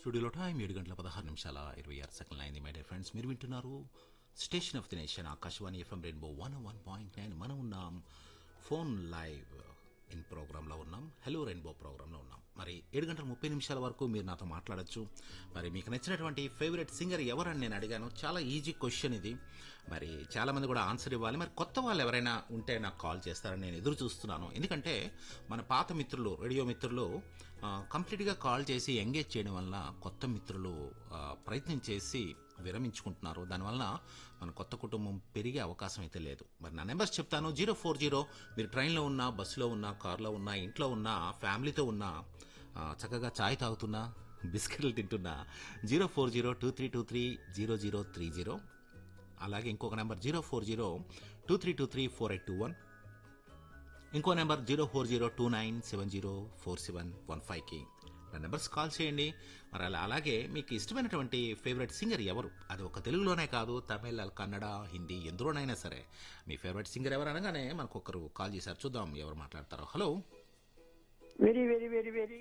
స్టూడియోలో టైం ఏడు గంటల పదహారు నిమిషాల ఇరవై ఆరు సెకండ్లు అయింది మై డియర్ ఫ్రెండ్స్ మీరు వింటున్నారు station of the nation Akashvani FM rainbow one one point nine మనం ఉన్నాం ఫోన్ లైవ్ ఇన్ ప్రోగ్రాంలో ఉన్నాం హలో రెయిన్బో ప్రోగ్రాంలో ఉన్నాం మరి ఏడు గంటల ముప్పై నిమిషాల వరకు మీరు నాతో మాట్లాడొచ్చు మరి మీకు నచ్చినటువంటి ఫేవరెట్ సింగర్ ఎవరని నేను అడిగాను చాలా ఈజీ క్వశ్చన్ ఇది మరి చాలామంది కూడా ఆన్సర్ ఇవ్వాలి మరి కొత్త వాళ్ళు ఎవరైనా ఉంటే నాకు కాల్ చేస్తారని నేను ఎదురు చూస్తున్నాను ఎందుకంటే మన పాత మిత్రులు రేడియో మిత్రులు ఆ, కంప్లీట్గా కాల్ చేసి ఎంగేజ్ చేయడం వల్ల కొత్త మిత్రులు ఆ, ప్రయత్నం చేసి విరమించుకుంటున్నారు దానివల్ల మన కొత్త కుటుంబం పెరిగే అవకాశం అయితే లేదు మరి నా నెంబర్స్ చెప్తాను జీరో ఫోర్ జీరో మీరు ట్రైన్లో ఉన్నా బస్సులో ఉన్నా కార్లో ఉన్నా ఇంట్లో ఉన్నా ఫ్యామిలీతో ఉన్నా ఆ, చక్కగా చాయ్ తాగుతున్నా బిస్కెట్లు తింటున్నా zero four zero two three two three zero zero three zero అలాగే ఇంకొక number zero four zero two three two three four eight two one ఇంకో number zero four zero two nine seven zero four seven one ఫైవ్కి నా numbers call చేయండి మరి అలా అలాగే మీకు ఇష్టమైనటువంటి ఫేవరెట్ సింగర్ ఎవరు అది ఒక తెలుగులోనే కాదు తమిళ కన్నడ హిందీ ఎందులోనైనా సరే మీ ఫేవరెట్ సింగర్ ఎవరు అనగానే మనకు ఒకరు కాల్ చేశారు చూద్దాం ఎవరు మాట్లాడతారో hello very very very very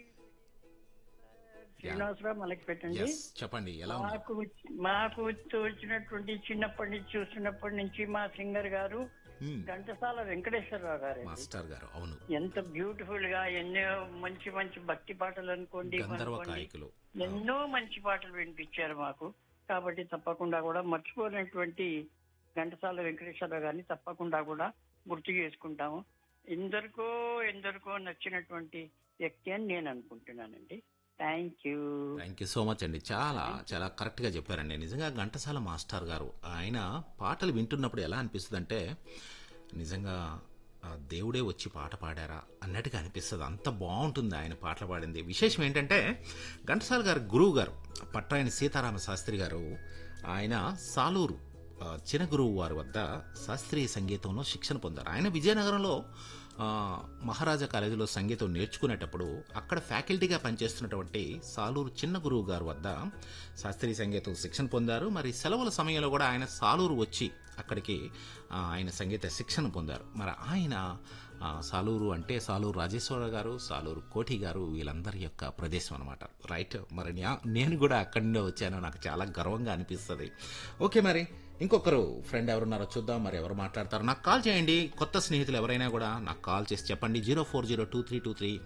Srinivasarao మనకి పెట్టండి ఎస్ చెప్పండి ఎలా ఉంది మాకు మాకు వచ్చినటువంటి చిన్నప్పటి నుంచి చూస్తున్నప్పటి నుంచి మా సింగర్ గారు Hmm. ఘంటసాల వెంకటేశ్వరరావు గారు మాస్టర్ గారు అవును ఎంత బ్యూటిఫుల్ గా ఎన్నో మంచి మంచి భక్తి పాటలు అనుకోండి గంధర్వ అనుకోండి. గాయకులు ఎన్నో మంచి పాటలు వినిపించారు మాకు కాబట్టి తప్పకుండా కూడా మర్చిపోయినటువంటి ఘంటసాల వెంకటేశ్వరరావు గారిని తప్పకుండా కూడా గుర్తు చేసుకుంటాము ఎందరికో ఎందరికో నచ్చినటువంటి వ్యక్తి అని నేను అనుకుంటున్నానండి thank you thank you so much అండి చాలా చాలా కరెక్ట్గా చెప్పారండి నిజంగా ఘంటసాల మాస్టర్ గారు ఆయన పాటలు వింటున్నప్పుడు ఎలా అనిపిస్తుంది అంటే నిజంగా ఆ దేవుడే వచ్చి పాట పాడారా అన్నట్టుగా అనిపిస్తుంది అంత బాగుంటుంది ఆయన పాటలు పాడింది విశేషం ఏంటంటే ఘంటసాల గారు గురువు గారు పట్టాయని సీతారామ శాస్త్రి గారు ఆయన సాలూరు ఆ, చిన్న గురువు వారి వద్ద శాస్త్రీయ సంగీతంలో శిక్షణ పొందారు ఆయన విజయనగరంలో ఆ, మహారాజా కాలేజీలో సంగీతం నేర్చుకునేటప్పుడు అక్కడ ఫ్యాకల్టీగా పనిచేస్తున్నటువంటి సాలూరు చిన్న గురువు గారి వద్ద శాస్త్రీయ సంగీతం శిక్షణ పొందారు మరి సెలవుల సమయంలో కూడా ఆయన సాలూరు వచ్చి అక్కడికి ఆ, ఆయన సంగీత శిక్షణ పొందారు మరి ఆయన ఆ, సాలూరు అంటే సాలూరు రాజేశ్వర గారు సాలూరు కోటి గారు వీళ్ళందరి యొక్క ప్రదేశం అనమాట రైట్ మరి న్యా- నేను కూడా అక్కడి నుండే వచ్చాను నాకు చాలా గర్వంగా అనిపిస్తుంది ఓకే మరి ఇంకొకరు ఫ్రెండ్ ఎవరున్నారో చూద్దాం మరి ఎవరు మాట్లాడతారు నాకు కాల్ చేయండి కొత్త స్నేహితులు ఎవరైనా కూడా నాకు కాల్ చేసి చెప్పండి zero four zero two three two three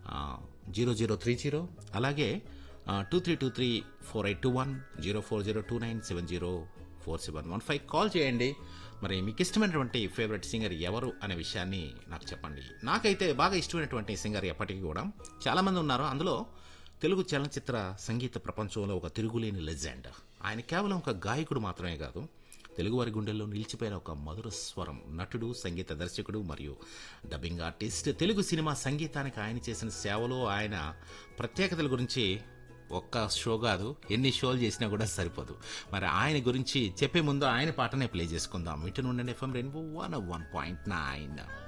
zero zero three zero అలాగే two three two three four eight two one zero four zero two nine seven zero four seven one five call చేయండి మరి మీకు ఇష్టమైనటువంటి favourite singer ఎవరు అనే విషయాన్ని నాకు చెప్పండి నాకైతే బాగా ఇష్టమైనటువంటి సింగర్ ఎప్పటికీ కూడా చాలామంది ఉన్నారు అందులో తెలుగు చలనచిత్ర సంగీత ప్రపంచంలో ఒక తిరుగులేని లెజెండ్ ఆయన కేవలం ఒక గాయకుడు మాత్రమే కాదు తెలుగువారి గుండెల్లో నిలిచిపోయిన ఒక మధుర స్వరం నటుడు సంగీత దర్శకుడు మరియు డబ్బింగ్ ఆర్టిస్ట్ తెలుగు సినిమా సంగీతానికి ఆయన చేసిన సేవలో ఆయన ప్రత్యేకతల గురించి ఒక్క షో కాదు ఎన్ని షోలు చేసినా కూడా సరిపోదు మరి ఆయన గురించి చెప్పే ముందు ఆయన పాటనే ప్లే చేసుకుందాం ఇటు నుండి FM rainbow one one point nine